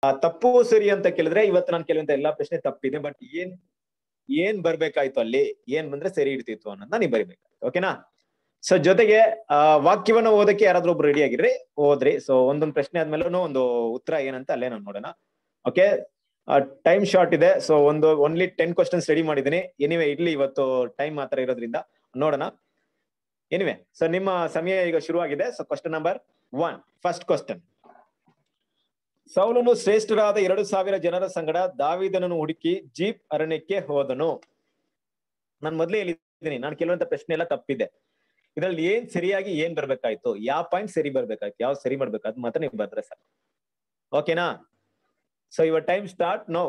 ಆ, ತಪ್ಪು ಸರಿ ಅಂತ ಕೇಳಿದ್ರೆ ಇವತ್ತು ನಾನು ಕೇಳುವಂತ ಎಲ್ಲಾ ಪ್ರಶ್ನೆ ತಪ್ಪಿದೆ ಬಟ್ ಏನ್ ಏನ್ ಬರ್ಬೇಕಾಯ್ತು ಅಲ್ಲಿ ಏನ್ ಬಂದ್ರೆ ಸರಿ ಇರ್ತಿತ್ತು ಅನ್ನೋದನ್ನ ನೀವು ಬರಿಬೇಕು ಓಕೆನಾ ಸೊ ಜೊತೆಗೆ ಆ ವಾಕ್ಯವನ್ನ ಓದಕ್ಕೆ ಯಾರಾದ್ರೂ ಒಬ್ರು ರೆಡಿ ಆಗಿರ್ರಿ ಓದ್ರಿ ಸೊ ಒಂದೊಂದು ಪ್ರಶ್ನೆ ಆದ್ಮೇಲೂ ಒಂದು ಉತ್ತರ ಏನಂತ ಅಲ್ಲೇ ನಾವು ನೋಡೋಣ ಓಕೆ ಟೈಮ್ ಶಾರ್ಟ್ ಇದೆ ಸೊ ಒಂದು ಓನ್ಲಿ ಟೆನ್ ಕ್ವಶನ್ಸ್ ರೆಡಿ ಮಾಡಿದ್ದೀನಿ ಎನಿವೆ ಇರ್ಲಿ ಇವತ್ತು ಟೈಮ್ ಮಾತ್ರ ಇರೋದ್ರಿಂದ ನೋಡೋಣ ಎನಿವೆ ಸೊ ನಿಮ್ಮ ಸಮಯ ಈಗ ಶುರುವಾಗಿದೆ so question number one first question ಸೌಲನು ಶ್ರೇಷ್ಠರಾದ ಎರಡು ಸಾವಿರ ಜನರ ಸಂಗಡ ದಾವಿದನನ್ನು ಹುಡುಕಿ ಜೀಪ್ ಅರಣ್ಯಕ್ಕೆ ಹೋದನು ನಾನು ಮೊದ್ಲೇ ಹೇಳಿದ್ದೀನಿ ನಾನು ಕೆಲವಂತ ಪ್ರಶ್ನೆ ಎಲ್ಲ ತಪ್ಪಿದೆ ಇದ್ರಲ್ಲಿ ಏನ್ ಸರಿಯಾಗಿ ಏನ್ ಬರ್ಬೇಕಾಯ್ತು ಯಾವ ಪಾಯಿಂಟ್ ಸರಿ ಬರ್ಬೇಕಾಯ್ತು ಯಾವ ಸರಿ ಮಾಡ್ಬೇಕು ಅದ್ ಮಾತ್ರ ನೀವು ಬರ್ದ್ರೆ ಸಾಕು ಓಕೆನಾ so your time start no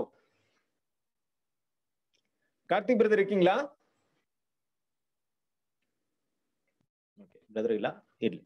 Karthik brother ಇರ್ಕಿಂಗ್ಲಾ ಬ್ರದರ್ ಇಲ್ಲ ಇರ್ಲಿ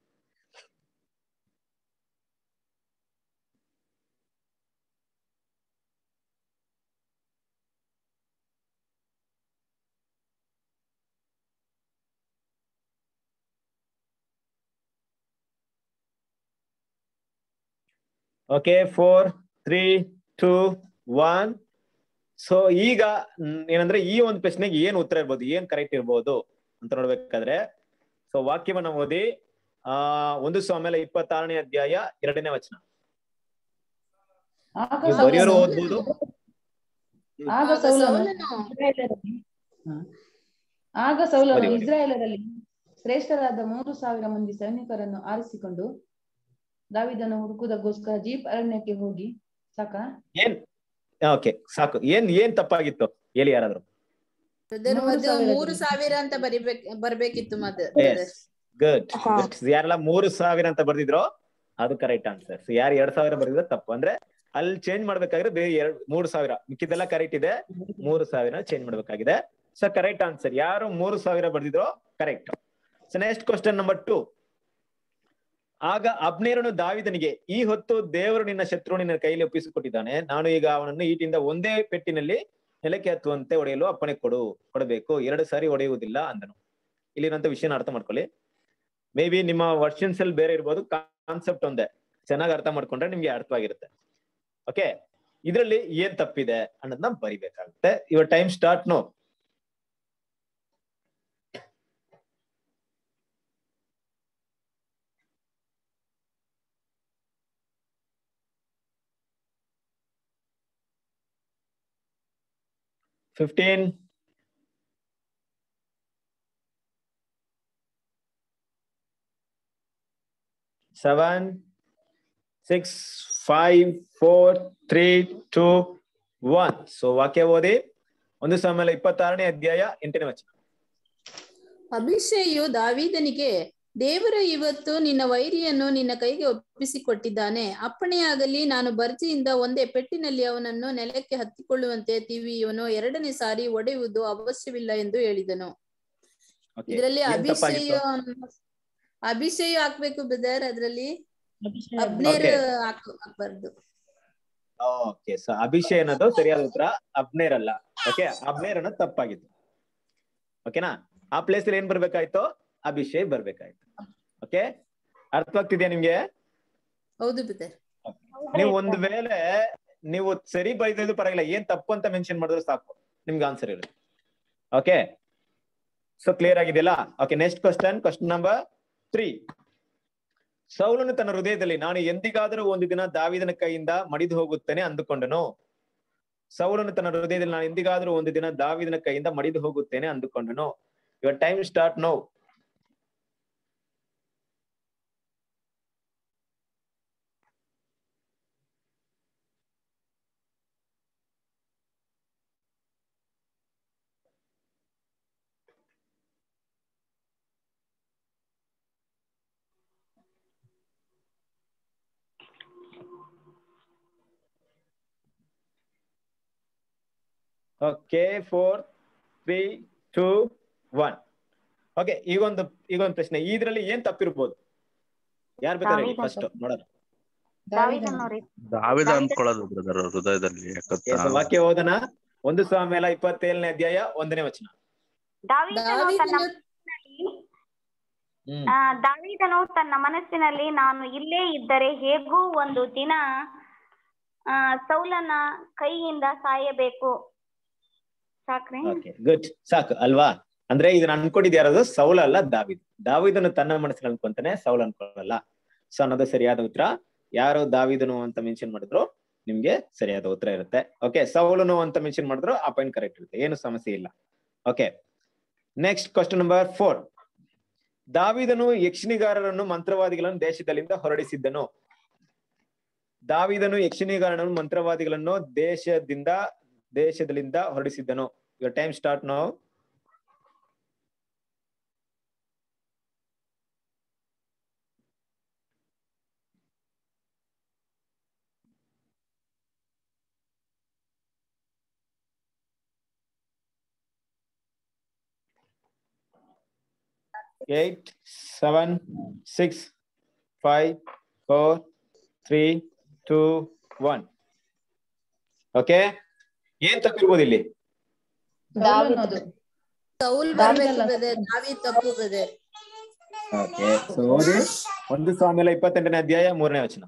okay four three two one so ಈಗ ಮ್, ಏನಂದ್ರೆ ಈ ಒಂದು ಪ್ರಶ್ನೆಗೆ ಏನ್ ಉತ್ತರ ಇರ್ಬೋದು ಏನ್ ಕರೆಕ್ಟ್ ಇರ್ಬೋದು ಅಂತ ನೋಡ್ಬೇಕಾದ್ರೆ ಸೊ ವಾಕ್ಯವನ್ನ ಓದಿ ಆ ಒಂದು ಸ್ವಾಮ್ಯಲ ಇಪ್ಪತ್ತಾರನೇ ಅಧ್ಯಾಯ ಎರಡನೇ ವಚನ ಆಗ ನೀವು ಸೌಲನು- ಬರೆಯೋರು ಓದ್ಬೋದು ಆಗ ಆಗ ಸೌಲನು ಸೌಲನು ಇಸ್ರಾಯೇಲರಲ್ಲಿ ಹ. ಆಗ ಸೌಲನು ಬರಿ, ಬರಿ. ಇಸ್ರಾಯೇಲರಲ್ಲಿ ಶ್ರೇಷ್ಠರಾದ ಮೂರು ಸಾವಿರ ಮಂದಿ ಸೈನಿಕರನ್ನು ಆರಿಸಿಕೊಂಡು ದಾವಿದನ ಹುಡುಕುವುದಕ್ಕೋಸ್ಕರ ಜೀಪ್ ಅರಣ್ಯಕ್ಕೆ ಹೋಗಿ ಸಾಕ ಏನ್ ಓಕೆ ಸಾಕು ಏನ್ ಏನ್ ತಪ್ಪಾಗಿತ್ತು ಹೇಳಿ ಯಾರಾದ್ರು ಬ್ರದರ್ ಮೂರು ಅದು ಸಾವಿರ ಮೂರು ಜನ. ಸಾವಿರ ಅಂತ ಬರಿಬೇಕ್ ಬರ್ಬೇಕಿತ್ತು ಮತ್ತೆ ಎಸ್ ಗುಡ್ ಯಾರೆಲ್ಲ ಮೂರು ಸಾವಿರ ಅಂತ ಬರ್ದಿದ್ರು ಅದು ಕರೆಕ್ಟ್ ಆನ್ಸರ್ ಸೊ ಯಾರು ಎರಡ್ ಸಾವಿರ ಬರ್ದಿದ್ರು ತಪ್ಪು ಅಂದ್ರೆ ಅಲ್ಲಿ ಚೇಂಜ್ ಮಾಡ್ಬೇಕಾದ್ರೆ ಬೇರೆ ಎರಡ್ ಮೂರು ಸಾವಿರ ಮಿಕ್ಕಿದೆಲ್ಲ ಕರೆಕ್ಟ್ ಇದೆ ಮೂರು ಸಾವಿರ ಚೇಂಜ್ ಮಾಡ್ಬೇಕಾಗಿದೆ ಸೊ ಕರೆಕ್ಟ್ ಆನ್ಸರ್ ಯಾರು ಮೂರು ಸಾವಿರ ಬರ್ದಿದ್ರು correct so next question number two ಆಗ ಅಬ್ನೇರನು ದಾವಿದನಿಗೆ ಈ ಹೊತ್ತು ದೇವರು ನಿನ್ನ ಶತ್ರು ನಿನ್ನ ಕೈಯಲ್ಲಿ ಒಪ್ಪಿಸಿಕೊಟ್ಟಿದ್ದಾನೆ ನಾನು ಈಗ ಅವನನ್ನು ಈಟಿಂದ ಒಂದೇ ಪೆಟ್ಟಿನಲ್ಲಿ ನೆಲಕ್ಕೆ ಹತ್ತುವಂತೆ ಹೊಡೆಯಲು ಅಪ್ಪಣೆ ಕೊಡು ಕೊಡಬೇಕು ಎರಡು ಸಾರಿ ಹೊಡೆಯುವುದಿಲ್ಲ ಅಂದನು ಇಲ್ಲಿರೋಂಥ ವಿಷಯನ ಅರ್ಥ ಮಾಡ್ಕೊಳ್ಳಿ ಮೇ ಬಿ ನಿಮ್ಮ ವರ್ಷನ್ಸ್ ಅಲ್ಲಿ ಬೇರೆ ಇರ್ಬೋದು ಕಾನ್ಸೆಪ್ಟ್ ಒಂದೇ ಚೆನ್ನಾಗಿ ಅರ್ಥ ಮಾಡ್ಕೊಂಡ್ರೆ ನಿಮ್ಗೆ ಅರ್ಥವಾಗಿರುತ್ತೆ ಓಕೆ ಇದರಲ್ಲಿ ಏನ್ ತಪ್ಪಿದೆ ಅನ್ನೋದನ್ನ ಬರಿಬೇಕಾಗುತ್ತೆ ಇವ time start now fifteen seven six five four three two one so ವಾಕ್ಯ ಓದಿ ಒಂದು ಸಮಯ ಇಪ್ಪತ್ತಾರನೇ ಅಧ್ಯಾಯ ಎಂಟನೇ ವಚನ ಅಭಿಷೇಯು ದಾವೀದನಿಗೆ ದೇವರು ಇವತ್ತು ನಿನ್ನ ವೈರಿಯನ್ನು ನಿನ್ನ ಕೈಗೆ ಒಪ್ಪಿಸಿಕೊಟ್ಟಿದ್ದಾನೆ ಅಪ್ಪಣೆಯಾಗಲಿ ನಾನು ಬರ್ಜಿಯಿಂದ ಒಂದೇ ಪೆಟ್ಟಿನಲ್ಲಿ ಅವನನ್ನು ನೆಲಕ್ಕೆ ಹತ್ತಿಕೊಳ್ಳುವಂತೆ ತಿವಿಯವನು ಎರಡನೇ ಸಾರಿ ಒಡೆಯುವುದು ಅವಶ್ಯವಿಲ್ಲ ಎಂದು ಹೇಳಿದನು Okay. ಇದರಲ್ಲಿ ಏನ್ ಅಭಿಷೇಯ ತಪ್ಪಾಗಿತ್ತು? ಅಭಿಷೇಯ ಹಾಕ್ಬೇಕು ಬ್ರದರ್ ಅದ್ರಲ್ಲಿ ಅಭಿಷೇಕ. ಅಬ್ನೇರ್ Okay. ಹಾಕ್ ಹಾಕ್ಬಾರ್ದು ಓಕೆ ಸೊ ಅಭಿಷೇಕ್ ಅನ್ನೋದು ಸರಿಯಾದ ಉತ್ತರ ಅಬ್ನೇರ್ ಅಲ್ಲ ಓಕೆ ಅಬ್ನೇರ್ ಅನ್ನೋದು ತಪ್ಪಾಗಿತ್ತು ಓಕೆನಾ ಆ ಪ್ಲೇಸ್ ಅಲ್ಲಿ ಏನ್ ಬರ್ಬೇಕಾಯ್ತು ಅಭಿಷೇಕ್ ಬರ್ಬೇಕಾಯ್ತು ಓಕೆ ಅರ್ಥವಾಗ್ತಿದ್ಯಾ ನಿಮ್ಗೆ ಹೌದು ಬ್ರದರ್ ನೀವು ಒಂದ್ ವೇಳೆ ನೀವು ಸರಿ ಬೈದಿದ್ದು ಪರವಾಗಿಲ್ಲ ಏನ್ ತಪ್ಪು ಅಂತ ಮೆನ್ಷನ್ ಮಾಡಿದ್ರೆ ಸಾಕು ನಿಮ್ಗೆ ಆನ್ಸರ್ ಇರುತ್ತೆ ಓಕೆ ಸೊ ಕ್ಲಿಯರ್ ಆಗಿದೆಯಲ್ಲ okay next question question number three ಸೌಲನು ತನ್ನ ಹೃದಯದಲ್ಲಿ ನಾನು ಎಂದಿಗಾದರೂ ಒಂದು ದಿನ ದಾವಿದನ ಕೈಯಿಂದ ಮಡಿದು ಹೋಗುತ್ತೇನೆ ಅಂದುಕೊಂಡನು ಸೌಲನು ತನ್ನ ಹೃದಯದಲ್ಲಿ ನಾನು ಎಂದಿಗಾದರೂ ಒಂದು ದಿನ ದಾವಿದನ ಕೈಯಿಂದ ಮಡಿದು ಹೋಗುತ್ತೇನೆ ಅಂದುಕೊಂಡನು your time start now okay four three two one okay ಈಗೊಂದು ಈಗೊಂದು ಪ್ರಶ್ನೆ ಇದ್ರಲ್ಲಿ ಏನ್ ತಪ್ಪಿರ್ಬೋದು ಯಾರು ಬೇಕಾದ್ರೆ ದಾವೀದ ಫಸ್ಟ್ ನೋಡೋಣ ದಾವಿದನವ್ರಿ ದಾವಿದ ಅಂದ್ಕೊಳ್ಳೋದು ಬ್ರದರ್ ಹೃದಯದಲ್ಲಿ ಯಾಕಂತ Okay, so ವಾಕ್ಯ ಓದನ ಒಂದು ಸ್ವಾಮಿಯಲ ಇಪ್ಪತ್ತೇಳನೇ ಅಧ್ಯಾಯ ಒಂದನೇ ವಚನ ದಾವಿದನು ತನ್ನ ದಾವೀದನು ಮನಸ್ಸಿನಲ್ಲಿ ಹ್ಮ್ ಆ, ದಾವೀದನು ತನ್ನ ಮನಸ್ಸಿನಲ್ಲಿ ನಾನು ಇಲ್ಲೇ ಇದ್ದರೆ ಹೇಗೂ ಒಂದು ದಿನ ಆ, ಸೌಲನ ಕೈಯಿಂದ ಸಾಯಬೇಕು ಸಾಕ್ರಿ ಓಕೆ ಗುಡ್ ಸಾಕು ಅಲ್ವಾ ಅಂದ್ರೆ ಇದನ್ನ ಅನ್ಕೊಂಡಿದ್ ಯಾರದು ಸೌಲ ಅಲ್ಲ ದಾವಿದ್ ದಾವಿದನು ತನ್ನ ಮನಸ್ಸಿನಲ್ಲಿ ಅನ್ಕೊಂತಾನೆ ಸೌಲ್ ಅನ್ಕೊಳ್ಳಲ್ಲ ಸೊ ಅನ್ನೋದು ಸರಿಯಾದ ಉತ್ತರ ಯಾರು ದಾವಿದನು ಅಂತ ಮೆನ್ಷನ್ ಮಾಡಿದ್ರು ನಿಮ್ಗೆ ಸರಿಯಾದ ಉತ್ತರ ಇರುತ್ತೆ ಓಕೆ ಸೌಲನು ಅಂತ ಮೆನ್ಷನ್ ಮಾಡಿದ್ರು ಆ ಪಾಯಿಂಟ್ ಕರೆಕ್ಟ್ ಇರುತ್ತೆ ಏನು ಸಮಸ್ಯೆ ಇಲ್ಲ okay next question number four ದಾವಿದನು ಯಕ್ಷಿಣಿಗಾರರನ್ನು ಮಂತ್ರವಾದಿಗಳನ್ನು ದೇಶದಲ್ಲಿಂದ ಹೊರಡಿಸಿದ್ದನು ದಾವಿದನು ಯಕ್ಷಿಣಿಗಾರರನ್ನು ಮಂತ್ರವಾದಿಗಳನ್ನು ದೇಶದಿಂದ ದೇಶದಲ್ಲಿಂದ ಹೊರಡಿಸಿದ್ದನು your time start now eight seven six five four three two one okay ಏನ್ ತಪ್ಪಿರ್ಬೋದು ಇಲ್ಲಿ ಸೌಲ್ ಅನ್ನೋದು ಸೌಲ್ ದಾವೀದ್ ಬರ್ಬೇಕು ಅಲ್ಲ. ಬ್ರದರ್ ದಾವೀದ್ ತಪ್ಪು ಬ್ರದರ್ ಓಕೆ ಸೊ ಓದಿ ಒಂದು ಸಾಮೇಲ ಇಪ್ಪತ್ತೆಂಟನೇ ಅಧ್ಯಾಯ ಮೂರನೇ ವಚನ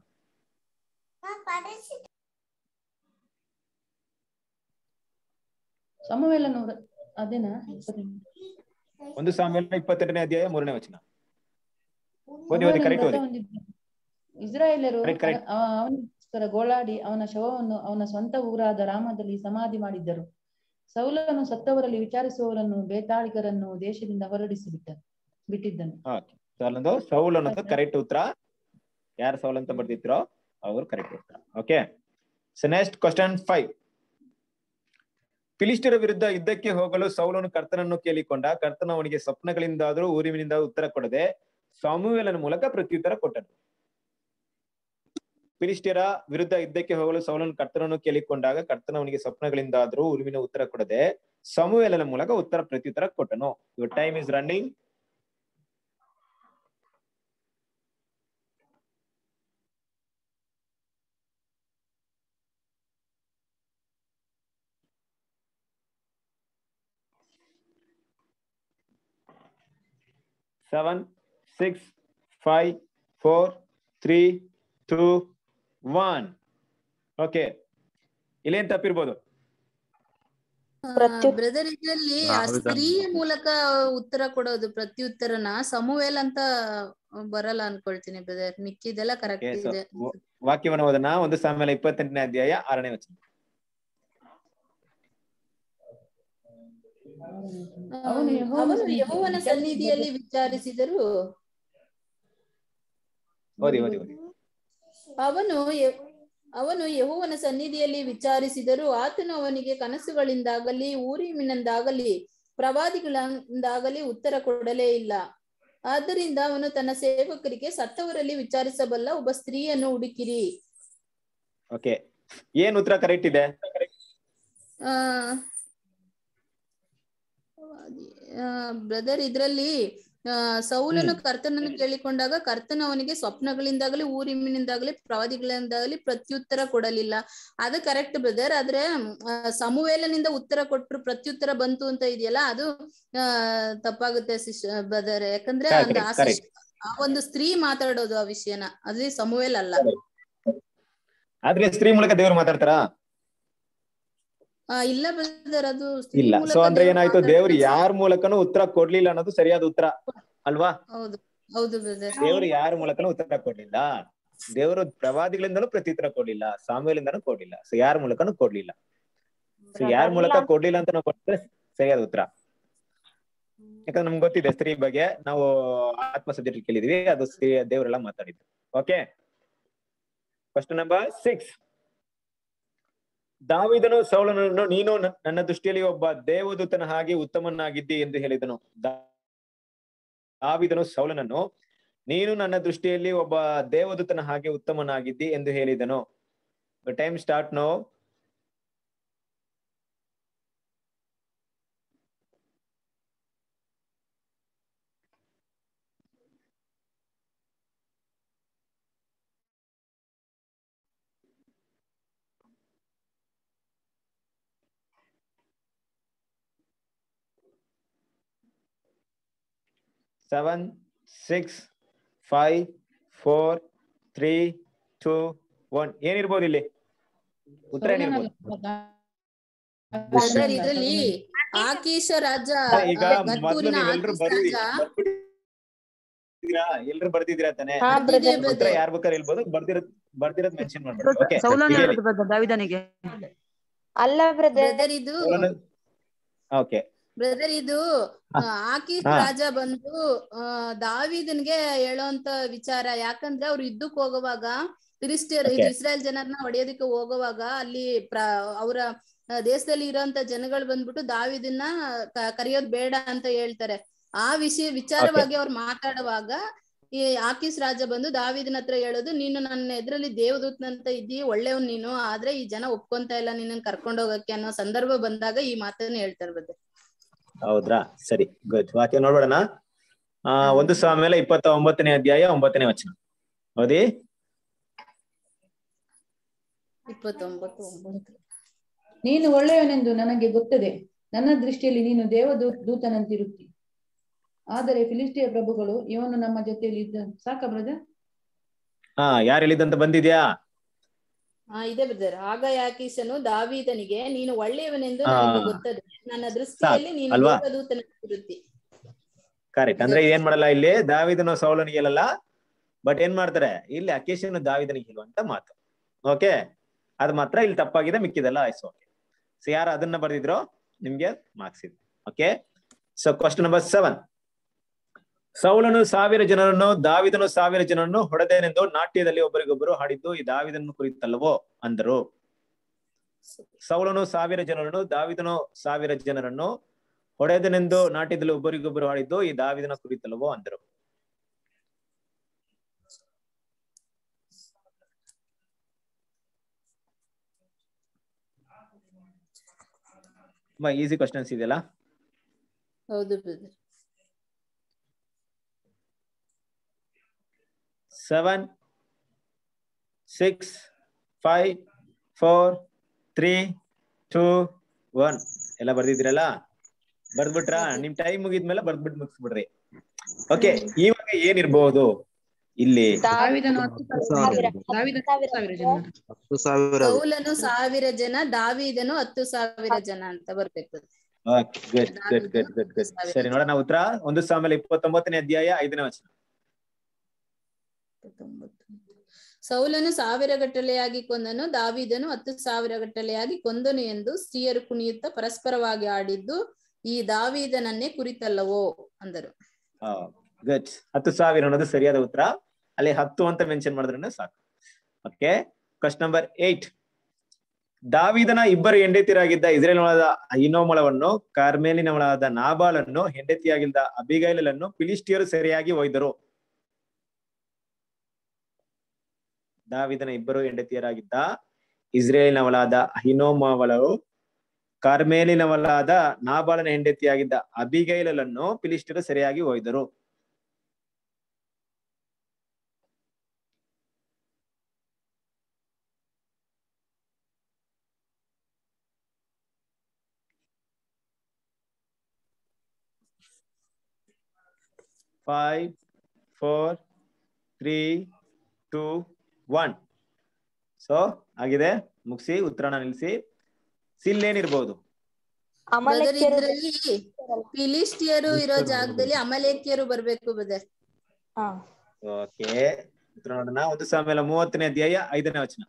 ಸಮವೇಲನು ಅದೇನಾ ಒಂದು ಸಾಮೇಲ ಇಪ್ಪತ್ತೆಂಟನೇ ಅಧ್ಯಾಯ ಮೂರನೇ ವಚನ ಓದಿ ಓದಿ ಕರೆಕ್ಟ್ ಓದಿ ಇಸ್ರಾಯೇಲರು Correct, correct. ಅವ- ಅವನಿಗೋಸ್ಕರ ಗೋಳಾಡಿ ಅವನ ಶವವನ್ನು ಅವನ ಸ್ವಂತ ಊರಾದ ರಾಮದಲ್ಲಿ ಸಮಾಧಿ ಮಾಡಿದ್ದರು ಸೌಲನು ಸತ್ತವರಲ್ಲಿ ವಿಚಾರಿಸುವವರನ್ನು ಬೇತಾಳಿಗರನ್ನು ದೇಶದಿಂದ ಹೊರಡಿಸಿ ಬಿಟ್ಟ ಬಿಟ್ಟಿದ್ದನು ಓಕೆ ಸೊ ಅಲ್ಲೊಂದು ಸೌಲ್ ಅನ್ನೋದು ಕರೆಕ್ಟ್ ಉತ್ತರ ಯಾರು ಸೌಲ್ ಅಂತ ಬರ್ದಿದ್ರೋ ಅವ್ರು ಕರೆಕ್ಟ್ ಉತ್ತರ okay so next question five ಫಿಲಿಸ್ಟರ ವಿರುದ್ಧ ಯುದ್ಧಕ್ಕೆ ಹೋಗಲು ಸೌಲನು ಕರ್ತನನ್ನು ಕೇಳಿಕೊಂಡ ಕರ್ತನ ಅವನಿಗೆ ಸ್ವಪ್ನಗಳಿಂದಾದರೂ ಊರಿನಿಂದ ಉತ್ತರ ಕೊಡದೆ ಸಾಮುವೇಲನ ಮೂಲಕ ಪ್ರತ್ಯುತ್ತರ ಕೊಟ್ಟನು ಫಿಲಿಸ್ಟಿಯರ ವಿರುದ್ಧ ಯುದ್ಧಕ್ಕೆ ಹೋಗಲು ಸೌಲನು ಕರ್ತನನ್ನು ಕೇಳಿಕೊಂಡಾಗ ಕರ್ತನ ಅವನಿಗೆ ಸ್ವಪ್ನಗಳಿಂದಾದರೂ ಉರುವಿನ ಉತ್ತರ ಕೊಡದೆ ಸಮುವೇಲನ ಮೂಲಕ ಉತ್ತರ ಪ್ರತ್ಯುತ್ತರ ಕೊಟ್ಟನು your time is running seven six five four three two one okay ಇಲ್ಲೇನ್ ತಪ್ಪಿರ್ಬೋದು ಪ್ರತ್ಯು- ಬ್ರದರ್ ಇದರಲ್ಲಿ ಆ ದಾವೀದನ- ಸ್ತ್ರೀಯ ಮೂಲಕ ಉತ್ತರ ಕೊಡೋದು ಪ್ರತ್ಯುತ್ತರನ ಸಮುವೇಲ್ ಅಂತ ಬರಲ್ಲ ಅನ್ಕೊಳ್ತೀನಿ ಬ್ರದರ್ ಮಿಕ್ಕಿದೆಲ್ಲ ಕರೆಕ್ಟ್ Okay, so ಇದೆ ವ- ವಾಕ್ಯವನ್ನು ಓದೋಣ ಒಂದು ಸಾಮೇಲೆ ಇಪ್ಪತ್ತೆಂಟನೇ ಅಧ್ಯಾಯ ಆರನೇ ವಚನ ಅವನು ಯೆಹೋವನ ಅವನು ಸನ್ನಿಧಿಯಲ್ಲಿ ಯೆಹೋವನ ಸನ್ನಿಧಿಯಲ್ಲಿ ವಿಚಾರಿಸಿದರು ಓದಿ ಓದಿ ಓದಿ ಅವನು ಯೆ- ಅವನು ಯೆಹೋವನ ಸನ್ನಿಧಿಯಲ್ಲಿ ವಿಚಾರಿಸಿದರು ಆತನು ಅವನಿಗೆ ಕನಸುಗಳಿಂದಾಗಲಿ ಊರಿಮಿನಿಂದಾಗಲಿ ಪ್ರವಾದಿಗಳಿಂದಾಗಲಿ ಉತ್ತರ ಕೊಡಲೇ ಇಲ್ಲ ಆದ್ದರಿಂದ ಅವನು ತನ್ನ ಸೇವಕರಿಗೆ ಸತ್ತವರಲ್ಲಿ ವಿಚಾರಿಸಬಲ್ಲ ಒಬ್ಬ ಸ್ತ್ರೀಯನ್ನು ಹುಡುಕಿರಿ ಓಕೆ ಏನ್ ಉತ್ತರ ಕರೆಕ್ಟ್ ಇದೆ ಬ್ರದರ್ ಇದ್ರಲ್ಲಿ ಆ, ಸೌಲನು ಕರ್ತನನ್ನು ಕೇಳಿಕೊಂಡಾಗ ಕರ್ತನು ಅವನಿಗೆ ಸ್ವಪ್ನಗಳಿಂದಾಗಲಿ ಊರಿಮಿನಿಂದಾಗಲಿ ಪ್ರವಾದಿಗಳಿಂದಾಗಲಿ ಪ್ರತ್ಯುತ್ತರ ಕೊಡಲಿಲ್ಲ ಅದು ಕರೆಕ್ಟ್ ಬ್ರದರ್ ಆದ್ರೆ ಆ, ಸಮುವೇಲನಿಂದ ಉತ್ತರ ಕೊಟ್ರು ಪ್ರತ್ಯುತ್ತರ ಬಂತು ಅಂತ ಇದೆಯಲ್ಲ ಅದು ಆ ತಪ್ಪಾಗುತ್ತೆ ಬ್ರದರ್ ಯಾಕಂದ್ರೆ Correct, ಒಂದು ಆ correct. ಶಿಶ್- ಆ ಒಂದು ಸ್ತ್ರೀ ಮಾತಾಡೋದು ಆ ವಿಷಯನ ಅದ್ರಲ್ಲಿ ಸಮುವೇಲ್ ಅಲ್ಲ ಆದ್ರೆ ಸ್ತ್ರೀ ಮೂಲಕ ದೇವ್ರು ಮಾತಾಡ್ತಾರಾ ಆ, ಇಲ್ಲ ಬ್ರದರ್ ಅದು ಸ್ತ್ರೀ ಇಲ್ಲ ಮೂಲಕ ಸೊ ಅಂದ್ರೆ ದೇವ್ರು ಏನಾಯ್ತು ದೇವ್ರು ಮಾತಾಡ್ತಾನೆ. ಯಾರ ಮೂಲಕನೂ ಉತ್ತರ ಕೊಡ್ಲಿಲ್ಲ ಅನ್ನೋದು ಸರಿಯಾದ ಉತ್ತರ ಅಲ್ವಾ ಹೌದು ಹೌದು ಬ್ರದರ್ ದೇವ್ರು ಯಾರ ಮೂಲಕನೂ ಉತ್ತರ ಕೊಡ್ಲಿಲ್ಲ ದೇವರು ಪ್ರವಾದಿಗಳಿಂದಲೂ ಪ್ರತ್ಯುತ್ತರ ಕೊಡ್ಲಿಲ್ಲ ಸಾಮೇಲಿಂದನೂ ಕೊಡ್ಲಿಲ್ಲ ಸೊ ಯಾರ ಮೂಲಕನೂ ಕೊಡ್ಲಿಲ್ಲ ಸೊ ಯಾರ ಮೂಲಕ ಕೊಡ್ಲಿಲ್ಲ ಅಂತ ನಾವು ಕೊಟ್ಟರೆ ಸರಿಯಾದ ಉತ್ತರ ಯಾಕಂದ್ರೆ ನಮ್ಗೆ ಗೊತ್ತಿದೆ ಸ್ತ್ರೀ ಬಗ್ಗೆ ನಾವು ಆತ್ಮ ಸಬ್ಜೆಕ್ಟ್ ಕೇಳಿದ್ವಿ ಅದು ಸ್ತ್ರೀ ದೇವರೆಲ್ಲ ಮಾತಾಡಿದ್ರು ಓಕೆ ಕ್ವಶನ್ ನಂಬರ್ ಸಿಕ್ಸ್ ದಾವಿದನು ಸೌಲನನ್ನು ನೀನು ನ- ನನ್ನ ದೃಷ್ಟಿಯಲ್ಲಿ ಒಬ್ಬ ದೇವದೂತನ ಹಾಗೆ ಉತ್ತಮನಾಗಿದ್ದಿ ಎಂದು ಹೇಳಿದನು ದಾ- ದಾವಿದನು ಸೌಲನನ್ನು ನೀನು ನನ್ನ ದೃಷ್ಟಿಯಲ್ಲಿ ಒಬ್ಬ ದೇವದೂತನ ಹಾಗೆ ಉತ್ತಮನಾಗಿದ್ದಿ ಎಂದು ಹೇಳಿದನು time start now seven six five four three two one ಏನಿರ್ಬೋದು ಇಲ್ಲಿ ಉತ್ತರ ಏನಿರ್ಬೋದು ಸರ್ ಇದ್ರಲ್ಲಿ ಆಕೀಶ ರಾಜ ಈಗ ಮೊದ್ಲು ಗತ್ತೂರಿನ ನೀವೆಲ್ರು ಆಕೀಶ ಬರ್ದಿ ರಾಜ ಬರ್ಬಿಟ್ಟಿದ್ದೀರಾ ಎಲ್ರು ಬರ್ದಿದ್ದೀರಾ ತಾನೆ ಹಾ ಬರ್ದಿದೆ ಬ್ರದರ್ ಉತ್ತರ brother. ಯಾರ್ ಬೇಕಾದ್ರೆ ಹೇಳ್ಬೋದು ಬರ್ದಿರೋದ್ ಬರ್ದಿರೋದ್ ಮೆನ್ಷನ್ ಮಾಡ್ಬೋದು ಓಕೆ ಸೌಲನ ಹೇಳುದು brother, ದಾವಿದನಿಗೆ ಅಲ್ಲ ಬ್ರದರ್ ಬ್ರದರ್ ಇದು ಓಕೆ ಬ್ರದರ್ ಇದು ಹಾ. ಆ, ಆಕೀಶ್ ಹಾ. ರಾಜ ಬಂದು ಆ, ದಾವೀದನ್ಗೆ ಹೇಳೋಂತ ವಿಚಾರ ಯಾಕಂದ್ರೆ ಅವ್ರು ಯುದ್ಧಕ್ ಹೋಗುವಾಗ ಫಿಲಿಸ್ಟಿಯರ್ ಇದು Okay. ಇಸ್ರಾಯೇಲ್ ಜನರನ್ನ ಹೊಡೆಯೋದಕ್ಕೆ ಹೋಗುವಾಗ ಅಲ್ಲಿ ಪ್ರ ಅವರ ದೇಶದಲ್ಲಿ ಇರೋಂತ ಜನಗಳು ಬಂದ್ಬಿಟ್ಟು ದಾವಿದನ್ನ ಕ- ಕರೆಯೋದ್ ಬೇಡ ಅಂತ ಹೇಳ್ತಾರೆ ಆ ವಿಷಯ ವಿಚಾರವಾಗಿ ಅವ್ರು ಮಾತಾಡುವಾಗ ಈ ಆಕೀಶ್ ರಾಜ ಬಂದು ದಾವಿದನ ಹತ್ರ ಹೇಳೋದು ನೀನು ನನ್ನ ಎದುರಲ್ಲಿ ದೇವದೂತನಂತ ಇದ್ದೀ ಒಳ್ಳೆಯವನ್ ನೀನು ಆದ್ರೆ ಈ ಜನ ಒಪ್ಕೊಂತ ಇಲ್ಲ ನಿನ್ನನ್ ಕರ್ಕೊಂಡ್ ಹೋಗಕ್ಕೆ ಅನ್ನೋ ಸಂದರ್ಭ ಬಂದಾಗ ಈ ಮಾತನ್ನ ಹೇಳ್ತಾರೆ brother. ಹೌದ್ರಾ ಸರಿ ಗುಡ್ ವಾಕ್ಯ ನೋಡ್ಬೇಡಣ ಆ ಒಂದು ಸಾಮೇಲೆ ಇಪ್ಪತ್ತ ಒಂಬತ್ತನೇ ಅಧ್ಯಾಯ ಒಂಬತ್ತನೇ ವಚನ ಓದಿ ಇಪ್ಪತ್ತೊಂಬತ್ತು ಒಂಬತ್ತು ನೀನು ಒಳ್ಳೆಯವನೆಂದು ನನಗೆ ಗೊತ್ತದೆ ನನ್ನ ದೃಷ್ಟಿಯಲ್ಲಿ ನೀನು ದೇವದೂ ದೂತನಂತಿರುತ್ತಿ ಆದರೆ ಫಿಲಿಸ್ಟಿಯ ಪ್ರಭುಗಳು ಇವನು ನಮ್ಮ ಜೊತೆಯಲ್ಲಿ ಇದ್ದ ಸಾಕ ಬ್ರದರ್ ಹಾ ಯಾರು ಹೇಳಿದಂತ ಬಂದಿದ್ಯಾ ಹಾ ಇದೆ ಬ್ರದರ್ ಆಗ ಯಾಕೀಶನು ದಾವೀದನಿಗೆ ನೀನು ಒಳ್ಳೆಯವನೆಂದು ಹಾ. ನನಗೆ ಗೊತ್ತದೆ ನನ್ನ ದೃಷ್ಟಿಯಲ್ಲಿ ನೀನು ಅಲ್ವಾ? ದೇವದೂತನಂತಿರುತ್ತಿ ಕರೆಕ್ಟ್ ಅಂದ್ರೆ ಏನ್ ಮಾಡಲ್ಲ ಇಲ್ಲಿ ದಾವಿದನು ಸೌಲನಿಗೆ ಹೇಳಲ್ಲ ಬಟ್ ಏನ್ ಮಾಡ್ತಾರೆ ಇಲ್ಲಿ ಅಕೇಶನ್ ದಾವಿದನಿಗೆ ಹೇಳುವಂತ ಮಾತು ಓಕೆ ಅದ್ ಮಾತ್ರ ಇಲ್ಲಿ ತಪ್ಪಾಗಿದೆ ಮಿಕ್ಕಿದೆಲ್ಲ ಆಯ್ತು ಓಕೆ ಸೊ ಯಾರು ಅದನ್ನ ಬರ್ದಿದ್ರು ನಿಮ್ಗೆ ಮಾರ್ಕ್ಸ್ ಇದೆ okay so question number seven ಸೌಲನು ಸಾವಿರ ಜನರನ್ನು ದಾವಿದನು ಸಾವಿರ ಜನರನ್ನು ಹೊಡೆದೇನೆಂದು ನಾಟ್ಯದಲ್ಲಿ ಒಬ್ಬರಿಗೊಬ್ಬರು ಹಾಡಿದ್ದು ಈ ದಾವಿದನ್ನು ಕುರಿತಲ್ಲವೋ ಅಂದರು ಸೌಲನು ಸಾವಿರ ಜನರನ್ನು ದಾವಿದನು ಸಾವಿರ ಜನರನ್ನು ಹೊಡೆದನೆಂದು ನಾಟ್ಯದಲ್ಲಿ ಒಬ್ಬರಿಗೊಬ್ಬರು ಹಾಡಿದ್ದು ಈ ದಾವಿದನ ಕುರಿತಲ್ಲವೋ ಅಂದರು ತುಂಬಾ ಈಸಿ ಕ್ವಶನ್ಸ್ ಇದೆಯಲ್ಲ ಹೌದು brother seven six five four three two one ಎಲ್ಲ ಬರ್ದಿದ್ದೀರಲ್ಲ ಬರ್ದ್ಬಿಟ್ರಾ ನಿಮ್ ಟೈಮ್ ಮುಗಿದ್ಮೇಲೆ ಬರ್ದ್ಬಿಟ್ಟು ಮುಗಿಸ್ಬಿಡ್ರಿ ಓಕೆ ಇವಾಗ ಏನಿರ್ಬಹುದು ಇಲ್ಲಿ ದಾವಿದನು ಹತ್ತು ಸಾವಿರ ದಾವಿದ ಹತ್ತು ಸಾವಿರ ಜನ ಹತ್ತು ಸಾವಿರ ಸೌಲನು ಸಾವಿರ ಜನ ದಾವೀದನು ಹತ್ತು ಸಾವಿರ ಜನ ಅಂತ ಬರ್ಬೇಕು good good good good good ಸರಿ ನೋಡೋಣ ಉತ್ತರ ಒಂದು ಸಾವಿರ ಇಪ್ಪತ್ತೊಂಬತ್ತನೇ ಅಧ್ಯಾಯ ಐದನೇ ವಚನ ಸೌಲನು ಸಾವಿರ ಗಟ್ಟಲೆಯಾಗಿ ಕೊಂದನು ದಾವೀದನು ಹತ್ತು ಸಾವಿರ ಗಟ್ಟಲೆಯಾಗಿ ಕೊಂದನು ಎಂದು ಸ್ತ್ರೀಯರು ಕುಣಿಯುತ್ತಾ ಪರಸ್ಪರವಾಗಿ ಆಡಿದ್ದು ಈ ದಾವೀದನನ್ನೇ ಕುರಿತಲ್ಲವೋ ಅಂದರು ಗುಡ್ ಹತ್ತು ಸಾವಿರ ಅನ್ನೋದು ಸರಿಯಾದ ಉತ್ತರ ಅಲ್ಲಿ ಹತ್ತು ಅಂತ ಮೆನ್ಷನ್ ಮಾಡಿದ್ರೆ ಸಾಕು ಓಕೆ ಕ್ವಶನ್ ನಂಬರ್ ಏಟ್ ದಾವಿದನ ಇಬ್ಬರು ಹೆಂಡತಿಯರಾಗಿದ್ದ ಇಸ್ರೇಲ್ನೊಳದ ಇನೋಮಳವನ್ನು ಕಾರ್ಮೇಲಿನವಳಾದ ನಾಬಾಳನ್ನು ಹೆಂಡತಿಯಾಗಿದ್ದ ಅಬಿಗೈಲನ್ನು ಫಿಲಿಸ್ಟಿಯರು ಸರಿಯಾಗಿ ಒಯ್ದರು ದಾವಿದನ ಇಬ್ಬರು ಹೆಂಡತಿಯರಾಗಿದ್ದ ಇಸ್ರೇಲಿನವಳಾದ ಅಹಿನೋಮವಳು ಕಾರ್ಮೇಲಿನವಳಾದ ನಾಬಾಳನ ಹೆಂಡತಿಯಾಗಿದ್ದ ಅಬಿಗೈಲನ್ನು ಫಿಲಿಸ್ಟಿಯರು ಸರಿಯಾಗಿ ಒಯ್ದರು five four three two one so ಆಗಿದೆ ಮುಗಿಸಿ ಉತ್ತರನ ನಿಲ್ಲಿಸಿ ಸಿಲ್ ಏನಿರ್ಬೋದು ಬ್ರದರ್ ಇದ್ರಲ್ಲಿ ಫಿಲಿಸ್ಟಿಯರು ಇರೋ ಜಾಗದಲ್ಲಿ ಅಮಲೇಕಿಯರು ಬರ್ಬೇಕು ಬ್ರದರ್ ಓಕೆ ಉತ್ತರ ನೋಡೋಣ ಒಂದು ಸಾವಿರ ಮೂವತ್ತನೇ ಅಧ್ಯಾಯ ಐದನೇ ವಚನ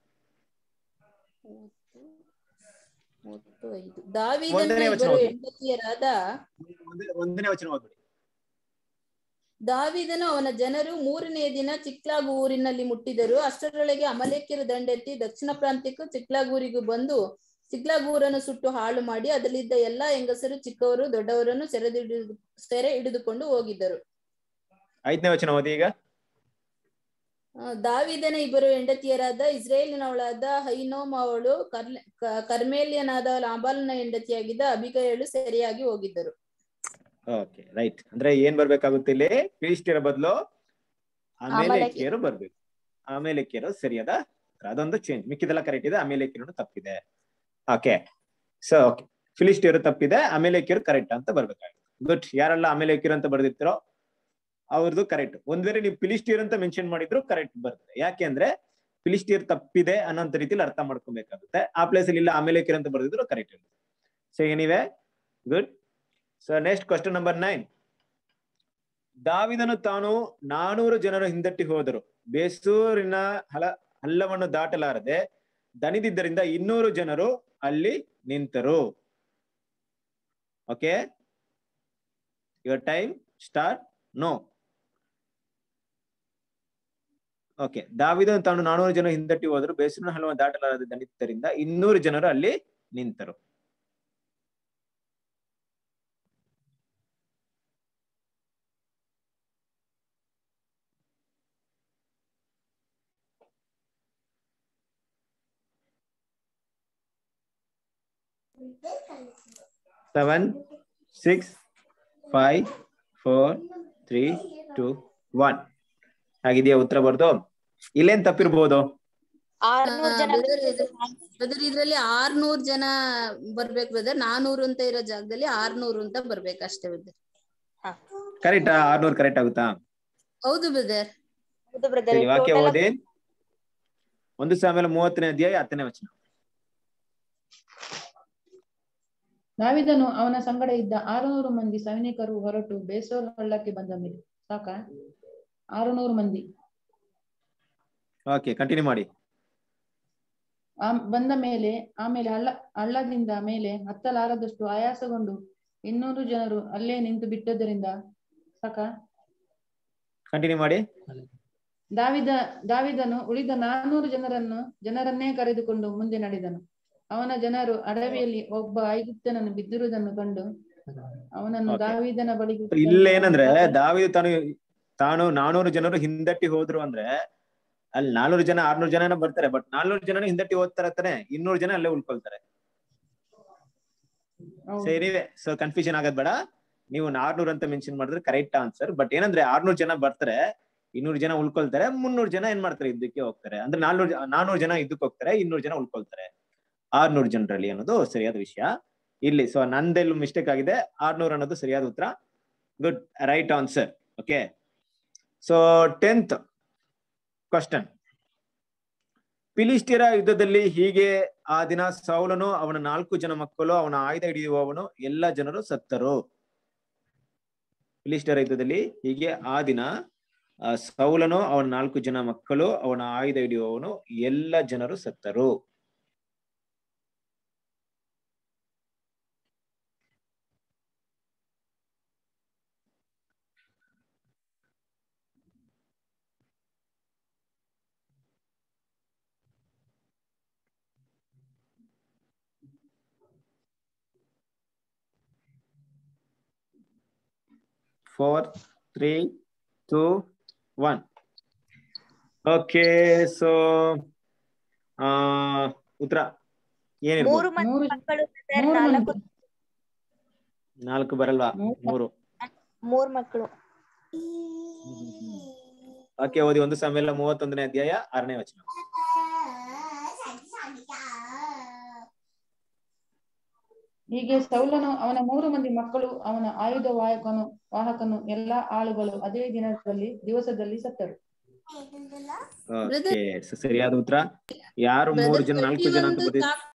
ಮೂವತ್ತು ಐದು ದಾವೀದನ ಒಂದನೇ ವಚನ ಇಬ್ಬರು ಓದಿ. ಹೆಂಡತಿಯರಾದ ಒಂದೇ- ಒಂದನೇ ವಚನ ಓದ್ಬಿಡಿ ದಾವಿದನು ಅವನ ಜನರು ಮೂರನೇ ದಿನ ಚಿಕ್ಲಾಗ್ ಊರಿನಲ್ಲಿ ಮುಟ್ಟಿದರು ಅಷ್ಟರೊಳಗೆ ಅಮಲೇಕ್ಯರು ದಂಡೆತ್ತಿ ದಕ್ಷಿಣ ಪ್ರಾಂತ್ಯಕ್ಕೂ ಚಿಕ್ಲಾಗ್ ಊರಿಗೂ ಬಂದು ಚಿಕ್ಲಾಗ್ ಊರನ್ನು ಸುಟ್ಟು ಹಾಳು ಮಾಡಿ ಅದರಲ್ಲಿದ್ದ ಎಲ್ಲಾ ಹೆಂಗಸರು ಚಿಕ್ಕವರು ದೊಡ್ಡವರನ್ನು ಸೆರೆದಿಡಿದು ಸೆರೆ ಹಿಡಿದುಕೊಂಡು ಹೋಗಿದ್ದರು ಐದನೇ ವಚನ ಓದಿ ಈಗ ಆ, ದಾವೀದನ ಇಬ್ಬರು ಹೆಂಡತಿಯರಾದ ಇಸ್ರೇಲಿನವಳಾದ ಹೈನೋಮ್ ಅವಳು ಕರ್ಲೆ ಕ- ಕರ್ಮೇಲಿಯನಾದ ಲಾಬಾಲನ ಹೆಂಡತಿಯಾಗಿದ್ದ ಅಬಿಗಯಳು ಸರಿಯಾಗಿ ಹೋಗಿದ್ದರು ಓಕೆ ರೈಟ್ ಅಂದ್ರೆ ಏನ್ ಬರ್ಬೇಕಾಗುತ್ತೆ ಇಲ್ಲಿ ಫಿಲಿಸ್ಟಿಯರ ಬದಲು ಅಮೇಲೆಕಿಯರು ಬರ್ಬೇಕು ಅಮೇಲೆಕಿಯರು ಸರಿಯಾದ ಉತ್ತರ. ಅದೊಂದು ಚೇಂಜ್ ಮಿಕ್ಕಿದೆಲ್ಲ ಕರೆಕ್ಟ್ ಇದೆ ಅಮೇಲೆಕಿಯರು ತಪ್ಪಿದೆ ಓಕೆ ಸೊ ಓಕೆ ಫಿಲಿಸ್ಟಿಯರು ತಪ್ಪಿದೆ ಅಮೇಲೆಕಿಯರು ಕರೆಕ್ಟ್ ಅಂತ ಬರ್ಬೇಕಾಗುತ್ತೆ ಗುಡ್ ಯಾರೆಲ್ಲ ಅಮೇಲೆಕಿಯರು ಅಂತ ಬರ್ದಿರ್ತೀರೋ ಅವ್ರದ್ದು ಕರೆಕ್ಟ್ ಒಂದ್ ವೇಳೆ ನೀವು ಫಿಲಿಸ್ಟಿಯರ್ ಅಂತ ಮೆನ್ಷನ್ ಮಾಡಿದ್ರು ಕರೆಕ್ಟ್ ಬರ್ತದೆ ಯಾಕೆ ಅಂದ್ರೆ ಫಿಲಿಸ್ಟಿಯರ್ ತಪ್ಪಿದೆ ಅನ್ನೋಂತ ರೀತಿಲಿ ಅರ್ಥ ಮಾಡ್ಕೊಬೇಕಾಗುತ್ತೆ ಆ ಪ್ಲೇಸ್ ಅಲ್ಲಿ ಇಲ್ಲ ಅಮೇಲೇಕಿರ್ ಅಂತ ಬರೆದಿದ್ರು correct so anyway good so next question number nine ದಾವಿದನು ತಾನು ನಾನೂರು ಜನರು ಹಿಂದಟ್ಟಿ ಹೋದರು ಬೇಸೂರಿನ ಹಲ ಹಲ್ಲವನ್ನು ದಾಟಲಾರದೆ ದಣಿದಿದ್ದರಿಂದ ಇನ್ನೂರು ಜನರು ಅಲ್ಲಿ ನಿಂತರು okay your time start now okay ದಾವಿದನು ತಾನು ನಾನೂರು ಜನ ಹಿಂದಟ್ಟಿ ಹೋದರು ಬೇಸೂರಿನ ಹಲ್ಲವನ್ನು ದಾಟಲಾರದೆ ದಣಿದಿದ್ದರಿಂದ ಇನ್ನೂರು ಜನರು ಅಲ್ಲಿ ನಿಂತರು seven six five four three two one ಆಗಿದೆಯಾ ಉತ್ತರ ಬರ್ದು ಇಲ್ಲೇನ್ ತಪ್ಪಿರ್ಬೋದು ಆರ್ನೂರ್ ಜನ ಬ್ರದರ್ ಇದ್ರಲ್ಲಿ ಆರ್ನೂರ್ ಜನ ಬರ್ಬೇಕು ಬ್ರದರ್ ನಾನೂರು ಅಂತ ಇರೋ ಜಾಗದಲ್ಲಿ ಆರ್ನೂರು ಅಂತ ಬರ್ಬೇಕು ಅಷ್ಟೇ ಬ್ರದರ್ ಕರೆಕ್ಟಾ ಆರ್ನೂರ್ ಕರೆಕ್ಟ್ ಆಗುತ್ತಾ ಹೌದು ಬ್ರದರ್ ಹೌದು ಬ್ರದರ್ ಸರಿ ವಾಕ್ಯ ಓದಿ ಒಂದು ಸಾವಿರ ಮೂವತ್ತನೇ ಅಧ್ಯಾಯ ಹತ್ತನೇ ವಚನ ದಾವಿದನು ಅವನ ಸಂಗಡ ಇದ್ದ ಆರುನೂರು ಮಂದಿ ಸೈನಿಕರು ಹೊರಟು ಬೇಸೋರ್ ಹಳ್ಳಕ್ಕೆ ಬಂದ ಮೇಲೆ ಸಾಕ ಆರುನೂರು ಮಂದಿ ಓಕೆ ಕಂಟಿನ್ಯೂ ಮಾಡಿ ಆ ಬಂದ ಮೇಲೆ ಆಮೇಲೆ ಹಳ್ಳ ಹಳ್ಳದಿಂದ ಮೇಲೆ ಹತ್ತಲಾರದಷ್ಟು ಆಯಾಸಗೊಂಡು ಇನ್ನೂರು ಜನರು ಅಲ್ಲೇ ನಿಂತು ಬಿಟ್ಟದ್ದರಿಂದ ಸಾಕ ಕಂಟಿನ್ಯೂ ಮಾಡಿ ದಾವಿದ ದಾವಿದನು ಉಳಿದ ನಾನೂರು ಜನರನ್ನು ಜನರನ್ನೇ ಕರೆದುಕೊಂಡು ಮುಂದೆ ನಡೆದನು ಅವನ ಜನರು ಅಡವಿಯಲ್ಲಿ ಒಬ್ಬ ಐಗುಪ್ತನನ್ನು ಬಿದ್ದಿರುವುದನ್ನು ಕಂಡು ಅವನನ್ನು Okay. ದಾವಿದನ ಬಳಿಗೆ ಇಲ್ಲೇನಂದ್ರೆ ದಾವಿದು ತಾನು ತಾನು ನಾನೂರು ಜನರು ಹಿಂದಟ್ಟಿ ಹೋದ್ರು ಅಂದ್ರೆ ಅಲ್ಲಿ ನಾನೂರು ಜನ ಆರ್ನೂರು ಜನ ಬರ್ತಾರೆ ಬಟ್ ನಾನೂರು ಜನ ಹಿಂದಟ್ಟಿ ಹೋಗ್ತಾರೆ ತಾನೆ ಇನ್ನೂರು ಜನ ಅಲ್ಲೇ ಉಳ್ಕೊಳ್ತಾರೆ ಹೌದು. ಸರಿ ಸೊ ಕನ್ಫ್ಯೂಷನ್ ಆಗೋದ್ ಬೇಡ ನೀವು ಆರ್ನೂರ್ ಅಂತ ಮೆನ್ಷನ್ ಮಾಡಿದ್ರೆ ಕರೆಕ್ಟ್ ಆನ್ಸರ್ ಬಟ್ ಏನಂದ್ರೆ ಆರ್ನೂರ್ ಜನ ಬರ್ತಾರೆ ಇನ್ನೂರು ಜನ ಉಳ್ಕೊಳ್ತಾರೆ ಮುನ್ನೂರು ಜನ ಏನ್ ಮಾಡ್ತಾರೆ ಯುದ್ಧಕ್ಕೆ ಹೋಗ್ತಾರೆ ಅಂದ್ರೆ ನಾನೂರು ನಾನೂರು ಜನ ಯುದ್ಧಕ್ಕೆ ಹೋಗ್ತಾರೆ ಇನ್ನೂರು ಜನ ಉಳ್ಕೊಳ್ತಾರೆ ಆರ್ನೂರು ಜನರಲ್ಲಿ ಅನ್ನೋದು ಸರಿಯಾದ ವಿಷಯ ಇಲ್ಲಿ ಸೊ ನಂದೆಲ್ಲೂ ಮಿಸ್ಟೇಕ್ ಆಗಿದೆ ಆರ್ನೂರ್ ಅನ್ನೋದು ಸರಿಯಾದ ಉತ್ತರ good right answer okay so tenth question ಫಿಲಿಸ್ಟಿಯರ ಯುದ್ಧದಲ್ಲಿ ಹೀಗೆ ಆ ದಿನ ಸೌಲನು ಅವನ ನಾಲ್ಕು ಜನ ಮಕ್ಕಳು ಅವನ ಆಯುಧ ಹಿಡಿಯುವವನು ಎಲ್ಲ ಜನರು ಸತ್ತರು ಫಿಲಿಸ್ಟಿಯರ ಯುದ್ಧದಲ್ಲಿ ಹೀಗೆ ಆ ದಿನ ಆ, ಸೌಲನು ಅವನ ನಾಲ್ಕು ಜನ ಮಕ್ಕಳು ಅವನ ಆಯುಧ ಹಿಡಿಯುವವನು ಎಲ್ಲ ಜನರು ಸತ್ತರು four three two one okay so ಉತ್ತರ ಏನಿರ್ಬೋದು ಮೂರು ಮಂದಿ ಮೂರು ಮಕ್ಕಳು brother, ಮೂರು ನಾಲ್ಕು ಮಂದಿ. ನಾಲ್ಕು ಬರಲ್ವಾ ಮೂರು. ಮೂರು ಮೂರ್ ಮಕ್ಕಳು ಓಕೆ ಓದಿ ಒಂದು ಸಮಯ ಮೂವತ್ತೊಂದನೇ ಅಧ್ಯಾಯ ಆರನೇ ವಚನ ಹೀಗೆ ಸೌಲನು ಅವನ ಮೂರು ಮಂದಿ ಮಕ್ಕಳು ಅವನ ಆಯುಧ ವಾಹಕನು ವಾಹಕನು ಎಲ್ಲಾ ಆಳುಗಳು ಅದೇ ದಿನದಲ್ಲಿ ದಿವಸದಲ್ಲಿ ಸತ್ತರು ಓಕೆ ಸರಿಯಾದ ಉತ್ತರ ಯಾರು ಮೂರು ಜನ ನಾಲ್ಕು ಜನ ಅಂತ ಪ್ರತಿಯೊಂದು ಬರ್ದಿದ್ರು